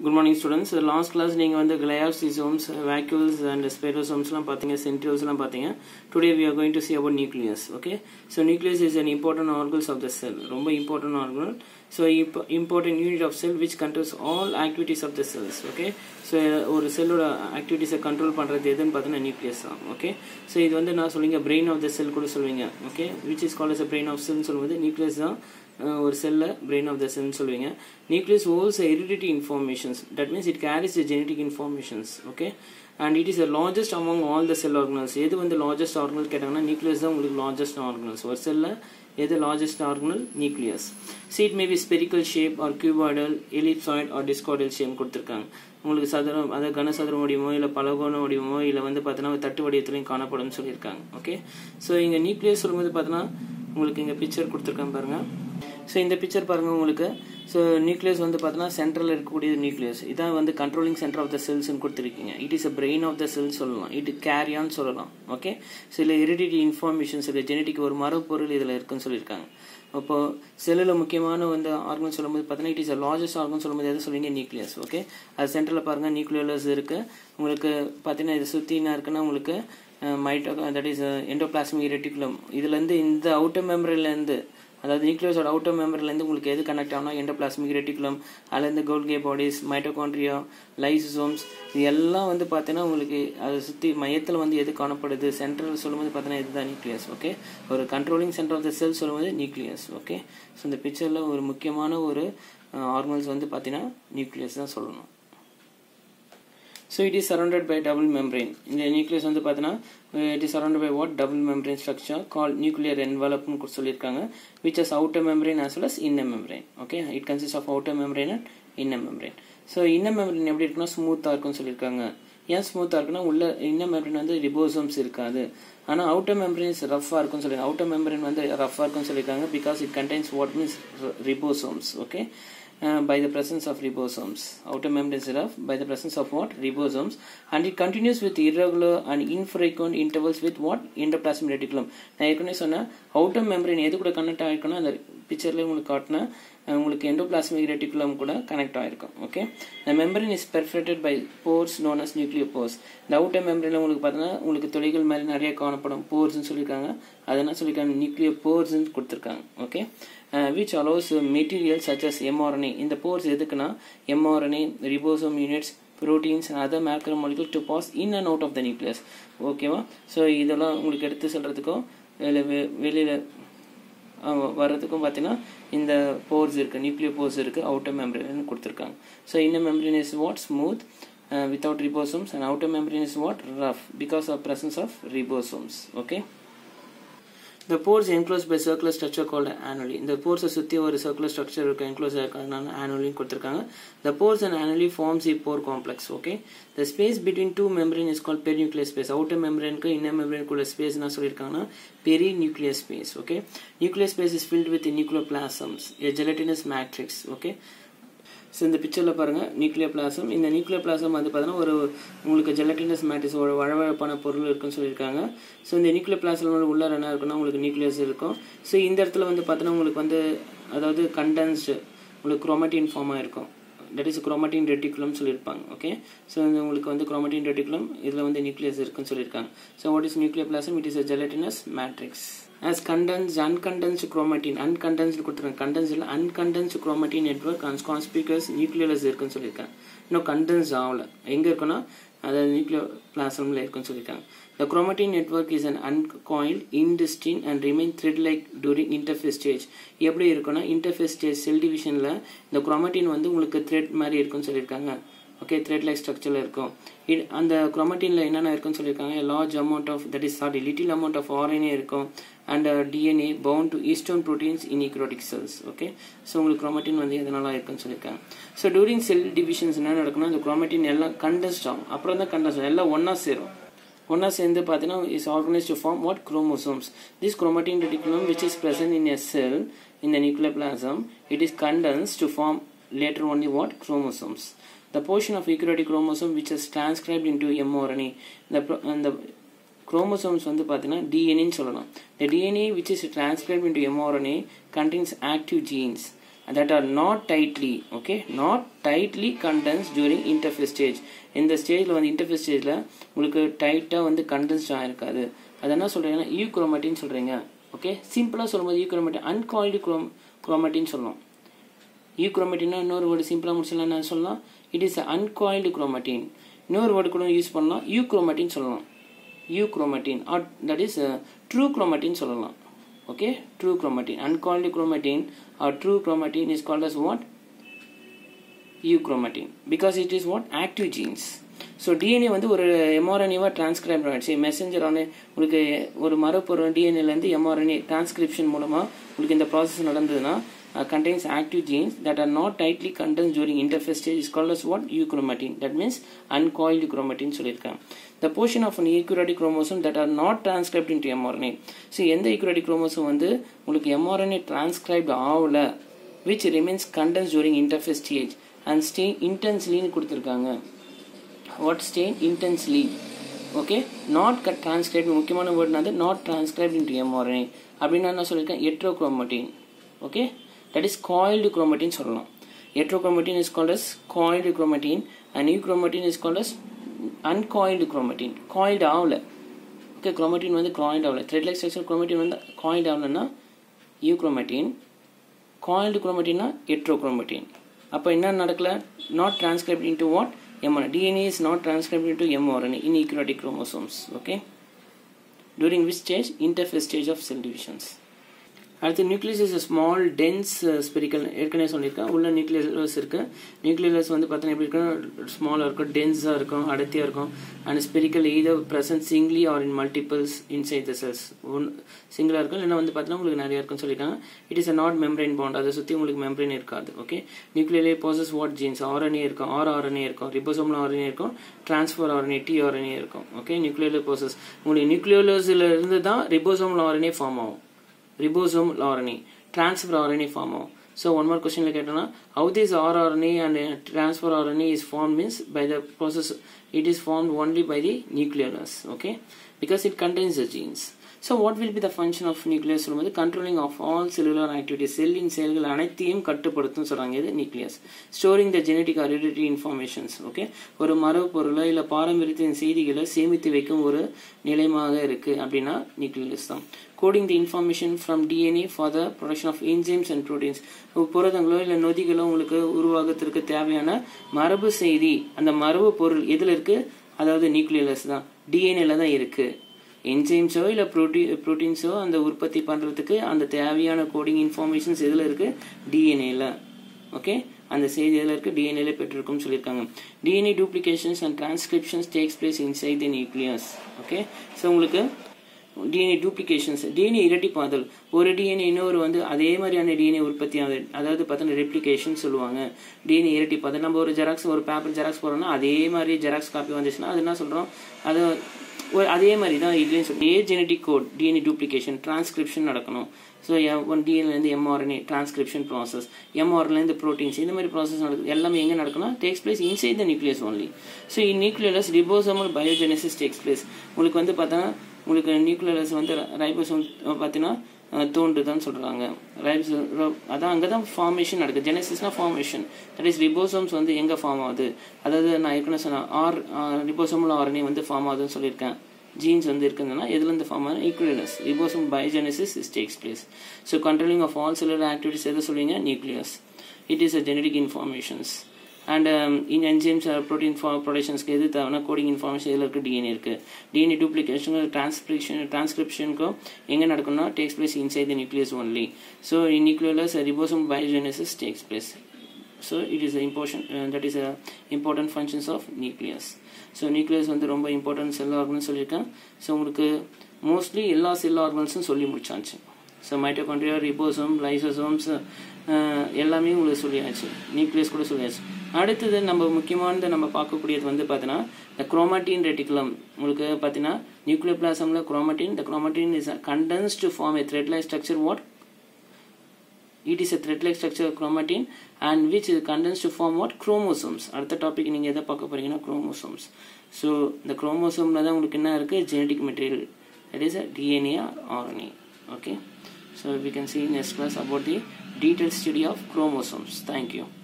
Good morning students last class நீங்கள் வந்து glyoxysomes vacuoles and ஸ்பெரோசோம்ஸ்லாம் பார்த்தீங்க சென்ட்ரியோஸ்லாம் பார்த்தீங்க today we are going to see about nucleus okay so nucleus is an important organelles of the cell ரொம்ப important organelle so இப்போ important unit of cell which controls all activities of the cells okay so ஒரு செல்லோட ஆக்டிவிட்டிஸை control பண்ணுறது எதுன்னு பார்த்தீங்கன்னா nucleus தான் okay so இது வந்து நான் சொல்லுவீங்க பிரெயின் ஆஃப் த செல் கூட சொல்லுவீங்க okay which is call as brain of செல்னு சொல்லும்போது நியூக்ளியஸ் தான் ஒரு செல்ல பிரெயின் ஆஃப் த செல்னு சொல்லுவீங்க nucleus holds heredity informations that means it carries the genetic informations okay and it is a largest among all the cell organelles எது வந்து largest organelle கேட்டாங்கன்னா நியூக்ளியஸ் தான் உங்களுக்கு லார்ஜஸ்ட் ஆர்கனல்ஸ் ஒரு செல்ல எது லார்ஜஸ்ட் ஆர்கனல் நியூக்ளியஸ் சீட் maybe spherical shape or cuboidal ellipsoid or discoidal shape கொடுத்துருக்காங்க உங்களுக்கு சதுரம் அதாவது கனசதுர வடிவமோ இல்லை பலகோண வடிவமோ இல்லை வந்து பார்த்தீங்கன்னா தட்டு வடிவத்துலையும் காணப்படும்னு சொல்லியிருக்காங்க ஓகே ஸோ இங்கே நியூக்ளியஸ் சொல்லும்போது பார்த்தீங்கன்னா உங்களுக்கு இங்கே பிக்சர் கொடுத்துருக்காங்க பாருங்கள் ஸோ இந்த பிக்சர் பாருங்கள் உங்களுக்கு ஸோ நியூக்ளியஸ் வந்து பார்த்தீங்கன்னா சென்ட்ரலில் இருக்கக்கூடிய நியூக்ளியஸ் இதான் வந்து கண்ட்ரோலிங் சென்டர் ஆஃப் த செல்ஸ்னு கொடுத்துருக்கீங்க it is a brain of the cell சொல்லலாம் இட் கேரியான்னு சொல்லலாம் ஓகே ஸோ இல்லை ஹெரிடிட்டி இன்ஃபார்மேஷன்ஸ் இல்லை ஜெனட்டிக் ஒரு மரப்பொருள் இதில் இருக்குன்னு சொல்லியிருக்காங்க அப்போ செல்லில் முக்கியமான வந்து ஆர்கன் சொல்லும்போது பார்த்தீங்கன்னா it is a largest organ சொல்லும்போது எதை சொல்லுவீங்க நியூக்ளியஸ் ஓகே அது சென்டரில் பாருங்கள் நியூக்ளியோலஸ் இருக்குது உங்களுக்கு பார்த்தீங்கன்னா இது சுற்றி என்ன இருக்குன்னா உங்களுக்கு மைட்டோ தட் இஸ் எண்டோபிளாஸ்மிக் ரெட்டிகுலம் இதுலேருந்து இந்த அவுட்டர் மெம்பரிலேருந்து அதாவது நியூக்ளியஸோட அவுட்டர் மெம்பர்லேருந்து உங்களுக்கு எது கனெக்ட் ஆகணும் எண்டோபிளாஸ்மிக் ரெட்டிகுலம் அதுலேருந்து கோல்கே பாடிஸ் மைட்டோகான்ட்ரியா லைசோசோம்ஸ் இது எல்லாம் வந்து பார்த்தீங்கன்னா உங்களுக்கு அதை சுற்றி மையத்தில் வந்து எது காணப்படுது சென்ட்ரல் சொல்லும்போது பார்த்தீங்கன்னா இதுதான் நியூக்ளியஸ் ஓகே ஒரு controlling centre of the cell சொல்லும்போது நியூக்ளியஸ் ஓகே ஸோ இந்த பிக்சரில் ஒரு முக்கியமான ஒரு ஆர்கன்ஸ் வந்து பார்த்தீங்கன்னா நியூக்ளியஸ் தான் சொல்லணும் so it is surrounded by double membrane இந்த நியூக்ளியஸ் வந்து பார்த்தீங்கன்னா it is surrounded by what double membrane structure call nuclear என்வலப்னு சொல்லியிருக்காங்க which is outer membrane as well as inner membrane okay it consist of outer membrane and inner membrane so inner membrane எப்படி இருக்குன்னா ஸ்மூத்தாக இருக்கும்னு சொல்லியிருக்காங்க ஏன் ஸ்மூத்தாக இருக்குன்னா உள்ள இன்னர் மெம்பரைன் வந்து ரிபோசோம்ஸ் இருக்காது ஆனால் அவுட்டர் மெம்பரைன்ஸ் ரஃபாக இருக்கும்னு சொல்லியிருக்காங்க அவுட்டர் மெம்பரைன் வந்து ரஃபாக இருக்கும்னு சொல்லியிருக்காங்க because it contains what means ribosomes okay Uh, by the presence of ribosomes. Outer membrane is rough by the presence of what? Ribosomes. And it continues with irregular and infrequent intervals with what? Endoplasmic reticulum. நான் ஏற்கனவே சொன்னேன் outer membrane எது கூட connect ஆகிருக்குன்னா அந்த பிக்சர்லேயே உங்களுக்கு காட்டினேன் உங்களுக்கு endoplasmic reticulum கூட கனெக்ட் ஆகிருக்கும் okay the membrane is perforated by pores known as nuclear pores இந்த அவுட்டர் மெம்பரில் உங்களுக்கு பார்த்தீங்கன்னா உங்களுக்கு தொழில்கள் மாதிரி நிறைய காணப்படும் போர்ஸ்னு சொல்லியிருக்காங்க அது என்ன சொல்லியிருக்காங்க நியூக்ளியர் போர்ஸ்ன்னு கொடுத்துருக்காங்க okay which allows material such as mRNA இந்த போர்ஸ் எதுக்குன்னா mRNA ribosome units proteins and other macromolecule to pass in and out of the nucleus ஓகேவா ஸோ இதெல்லாம் உங்களுக்கு எடுத்து சொல்கிறதுக்கும் வெளியில் வர்றதுக்கும் பார்த்தீங்கன்னா இந்த போர்ஸ் இருக்குது நியூக்ளியர் போர்ஸ் இருக்குது அவுட்டர் மெம்பரின் கொடுத்துருக்காங்க so inner membrane is what smooth without ribosomes and outer membrane is what rough because of presence of ribosomes okay the pores enclosed by circular structure called annually இந்த pores சுற்றி ஒரு circular structure இருக்கு enclosed இருக்கிறதுனால annually கொடுத்துருக்காங்க the pores and annually forms a pore complex okay the space between two membrane is called perinuclear space outer membrane க்கு inner membrane குள்ள space என்ன சொல்லியிருக்காங்கன்னா perinuclear space okay nuclear space is filled with nucleoplasms a gelatinous matrix okay so இந்த பிக்சரில் பாருங்கள் nucleoplasm இந்த nucleoplasm வந்து பார்த்தீங்கன்னா ஒரு உங்களுக்கு ஜெலட்டினஸ் மேட்டிஸ் ஒரு வழவழப்பான பொருள் இருக்குன்னு சொல்லியிருக்காங்க ஸோ இந்த நியூக்ளியர் பிளாசம் உள்ள என்ன இருக்குன்னா உங்களுக்கு நியூக்ளியஸ் இருக்கும் ஸோ இந்த இடத்துல வந்து பார்த்தீங்கன்னா உங்களுக்கு வந்து அதாவது கண்டென்ஸ்டு உங்களுக்கு குரோமட்டின் ஃபார்மாக இருக்கும் தட் இஸ் குரோமட்டின் ரெட்டிகுலம் சொல்லியிருப்பாங்க ஓகே ஸோ உங்களுக்கு வந்து குரோமட்டின் ரெட்டிகுலம் இதில் வந்து நியூக்ளியஸ் இருக்குன்னு சொல்லியிருக்காங்க so what is nucleoplasm it is a gelatinous matrix as condensed uncondensed chromatin uncondensed கொடுத்துருக்காங்க condensed இல்லை uncondensed chromatin network and conspicuous nucleolus இருக்குன்னு சொல்லியிருக்காங்க இன்னும் கண்டென்ஸ் ஆகல எங்கே இருக்குன்னா அதாவது நியூக்ளியோ பிளாசமில் இருக்குன்னு சொல்லியிருக்காங்க The chromatin network is an uncoiled, indistinct and remain thread-like during interphase stage. எப்படி இருக்குன்னா interphase stage cell divisionல இந்த chromatin வந்து உங்களுக்கு thread மாதிரி இருக்குன்னு சொல்லியிருக்காங்க ஓகே த்ரெட் லைக் ஸ்ட்ரக்சரில் இருக்கும் இது அந்த குரோமட்டினில் என்னென்ன இருக்குன்னு சொல்லியிருக்காங்க large amount of that is sorry little amount of RNA இருக்கும் and DNA bound to histone proteins in eukaryotic cells okay so உங்களுக்கு குரோமட்டின் வந்து எதனால இருக்குன்னு சொல்லியிருக்காங்க ஸோ டூரிங் செல் டிவிஷன்ஸ் என்ன நடக்கும்னா அந்த குரோமட்டின் எல்லாம் கண்டஸ்ட் ஆகும் அப்புறம் தான் கண்டஸ்ட் ஆகும் எல்லாம் ஒன்றா சேரும் ஒன்றா சேர்ந்து பார்த்தீங்கன்னா is organise to form what chromosomes this chromatin reticulum which is present in a cell in the nuclear plasm it is condensed to form later only what chromosomes the portion of eukaryotic chromosome which is transcribed into mRNA the and the chromosomes வந்து பார்த்தீங்கன்னா டிஎன்ஏன்னு சொல்லலாம் the DNA which is transcribed into mRNA contains active genes that are not tightly okay not tightly condensed during interphase stage இந்த ஸ்டேஜில் வந்து interface ஸ்டேஜில் உங்களுக்கு டைட்டாக வந்து கண்டென்ஸ்ட் ஆகிருக்காது அது என்ன சொல்கிறீங்கன்னா யூ குரோமேட்டின்னு சொல்கிறீங்க ஓகே சிம்பிளாக சொல்லும்போது யூ குரோமேட்டின் அன்காயில்டு குரோம் குரோமேட்டின்னு சொல்லலாம் யூ குரோமேட்டின்னா இன்னொரு வேர்டு சிம்பிளாக முடிச்சலாம் என்ன சொல்லலாம் இட் இஸ் அன்காயில்டு குரோமேட்டின் இன்னொரு வேர்டு கூட யூஸ் பண்ணலாம் யூ குரோமேட்டின் சொல்லலாம் euchromatin or that is true chromatin சொல்லலாம் okay true chromatin uncoiled chromatin or true chromatin is called as what euchromatin because it is what active genes so DNA வந்து ஒரு எம்ஆர்என்ஏவாக transcribe ஆகிடுச்சு messenger ஆன உங்களுக்கு ஒரு மரப்பொருள் டிஎன்ஏலேருந்து mRNA transcription மூலமாக உங்களுக்கு இந்த ப்ராசஸ் நடந்ததுன்னா contains active genes that are not tightly condensed during interphase stage is called as what euchromatin that means uncoiled chromatin சொல்லியிருக்கேன் the portion of an eukaryotic chromosome that are not transcribed into mRNA so எந்த eukaryotic chromosome வந்து உங்களுக்கு mRNA transcribed ஆகல which remains condensed during interphase stage and stay intenselyன்னு கொடுத்துருக்காங்க what stay intensely okay not கட் transcribe முக்கியமான வேர்ட்னா not transcribe into mRNA அப்படின்னா என்ன சொல்லியிருக்கேன் heterochromatin okay that is coiled chromatin சொல்லலாம் heterochromatin is called as coiled chromatin and euchromatin is called as uncoiled chromatin coiled ஆகல okay chromatin வந்து coiled ஆகல thread like structure chromatin வந்து coiled ஆகலன்னா euchromatin coiled chromatinனா heterochromatin அப்போ என்ன நடக்கல not transcribed into what mRNA DNA is not transcribed into mRNA in eukaryotic chromosomes okay during which stage interphase stage of cell divisions அடுத்து nucleus is small dense spherical ஏற்கனவே சொல்லியிருக்கேன் உள்ள nucleus இருக்கு nucleus வந்து பார்த்தீங்கன்னா எப்படி இருக்கும் ஸ்மாலாக இருக்கும் டென்ஸாக இருக்கும் அடர்த்தியாக இருக்கும் and spherical either present singly or in multiples inside the cells one சிங்கிளாக இருக்கும் இல்லைன்னா வந்து பார்த்தீங்கன்னா உங்களுக்கு நிறைய இருக்கும்னு சொல்லியிருக்காங்க it is a not membrane bound அதை சுற்றி உங்களுக்கு மெம்பரைன் இருக்காது okay nucleoli possess what genes RNA இருக்கும் ஆர் ஆர்என்ஏ இருக்கும் ரிபோசோமில் ஆர்என்ஏ இருக்கும் டிரான்ஸ்ஃபர் ஆர்என்ஏ டி ஆர்என்ஏ இருக்கும் ஓகே நியூக்ளியலே போசஸ் உங்களுக்கு நியூக்ளியோலஸில் இருந்து தான் ரிபோசோமில் ஆர்என்ஏ ஃபார்ம் ஆகும் ribosomal RNA, transfer RNA form ஆகும் ஸோ ஒன் மார்க் கொஸ்டினில் கேட்டோம்னா how this rRNA and uh, transfer RNA is formed means by the process it is formed only by the nucleolus okay because it contains the genes so what will be the function of nucleus சொல்லும்போது controlling of all cellular activity செல்லின் செயல்கள் அனைத்தையும் கட்டுப்படுத்தும் சொல்கிறாங்க இது nucleus storing the genetic heredity informations okay ஒரு மரபு பொருளை இல்லை பாரம்பரியத்தின் செய்திகளை சேமித்து வைக்கும் ஒரு நிலையமாக இருக்குது அப்படின்னா நியூக்ளியஸ் தான் coding the information from DNA for the production of enzymes and proteins புரதங்களோ இல்லை நொதிகளோ உங்களுக்கு உருவாகத்திற்கு தேவையான மரபு செய்தி அந்த மரபு பொருள் எதில் இருக்குது அதாவது நியூக்ளியஸ் தான் டிஎன்ஏல தான் இருக்குது என்ஜைம்ஸோ இல்லை ப்ரோட்டீ ப்ரோட்டீன்ஸோ அந்த உற்பத்தி பண்ணுறதுக்கு அந்த தேவையான கோடிங் இன்ஃபர்மேஷன்ஸ் எதில் இருக்குது டிஎன்ஏல ஓகே அந்த செய்தி எதில் இருக்குது டிஎன்ஏல பெற்றிருக்கும்னு சொல்லியிருக்காங்க DNA duplications and transcriptions takes place inside the nucleus okay so உங்களுக்கு டிஎன்ஏ டூப்ளிகேஷன்ஸ் டிஎன்ஏ இரட்டிப்பாதல் ஒரு டிஎன்ஏ இன்னொரு வந்து அதே மாதிரியான டிஎன்ஏ உற்பத்தி ஆகுது அதாவது பார்த்தோன்னா ரெப்ளிகேஷன் சொல்லுவாங்க டிஎன்ஏ இரட்டிப்பாதல் நம்ம ஒரு ஜெராக்ஸ் ஒரு பேப்பர் ஜெராக்ஸ் போடுறோம்னா அதே மாதிரி ஜெராக்ஸ் காப்பி வந்துச்சுன்னா அது என்ன சொல்கிறோம் அது ஒரு அதே மாதிரி தான் இதுலேயும் சொல்லி a genetic code DNA duplication transcription நடக்கணும் ஸோ ஒன் டிஎன்லேருந்து எம்ஆர்என்ஏ டிரான்ஸ்கிரிப்ஷன் ப்ராசஸ் எம்ஆர்லேருந்து ப்ரோட்டீன்ஸ் இந்த மாதிரி ப்ராசஸ் நடக்குது எல்லாமே எங்கே நடக்கணும் takes place inside the nucleus only so in nucleus ribosomal biogenesis takes place உங்களுக்கு வந்து பார்த்தோன்னா உங்களுக்கு நியூக்ளியஸ் வந்து ரைபோசோம் பார்த்தீங்கன்னா தோன்றுதான் சொல்கிறாங்க ரைப்ஸ் அதான் அங்கே தான் ஃபார்மேஷன் நடக்குது ஜெனசிஸ்னா ஃபார்மேஷன் தட் இஸ் ரிபோசோம்ஸ் வந்து எங்கே ஃபார்ம் ஆகுது அதாவது நான் ஏற்கனவே சொன்னேன் ஆர் ரிபோசோமல் ஆர்என்ஏ வந்து ஃபார்ம் ஆகுதுன்னு சொல்லியிருக்கேன் ஜீன்ஸ் வந்து இருக்குதுன்னா எதுலேருந்து ஃபார்ம் ஆகும் ஈக்குவலஸ் ribosome biogenesis is takes place so controlling of all cellular activities எதை சொல்லுவீங்க nucleus it is a genetic informations and in enzymes protein ப்ரொடக்ஷன்ஸ்க்கு எது தேவைன்னா கோடிங் இன்ஃபார்மேஷன் இதில் இருக்குது டிஎன்ஏ இருக்குது டிஎன்ஏ டூப்ளிகேஷன் டிரான்ஸ்கிரிப்ஷன் டிரான்ஸ்கிரிப்ஷனுக்கும் எங்கே நடக்கும்னா takes place inside the nucleus only so in nucleus ribosome biogenesis takes place so it is important that is a important functions of nucleus so nucleus வந்து ரொம்ப important cell organs சொல்லியிருக்கேன் so உங்களுக்கு mostly எல்லா cell ஆர்கன்ஸும் சொல்லி முடிச்சாச்சு so mitochondria ribosome lysosomes எல்லாமே உங்களுக்கு சொல்லியாச்சு நியூக்ளியஸ் கூட சொல்லியாச்சு அடுத்தது நம்ம முக்கியமானது நம்ம பார்க்கக்கூடியது வந்து பார்த்தீங்கன்னா இந்த குரோமாட்டின் ரெட்டிகுலம் உங்களுக்கு பார்த்தீங்கன்னா நியூக்ளியர் பிளாசமில் குரோமாட்டின் இந்த chromatin is condense to form a thread like structure what it is a thread like structure of chromatin and which is condensed to form what chromosomes அடுத்த டாபிக் நீங்கள் எதை பார்க்க போறீங்கன்னா chromosomes so இந்த குரோமோசோமில் தான் உங்களுக்கு என்ன இருக்குது genetic material that is DNA or RNA okay so we can see next class about the detailed study of chromosomes thank you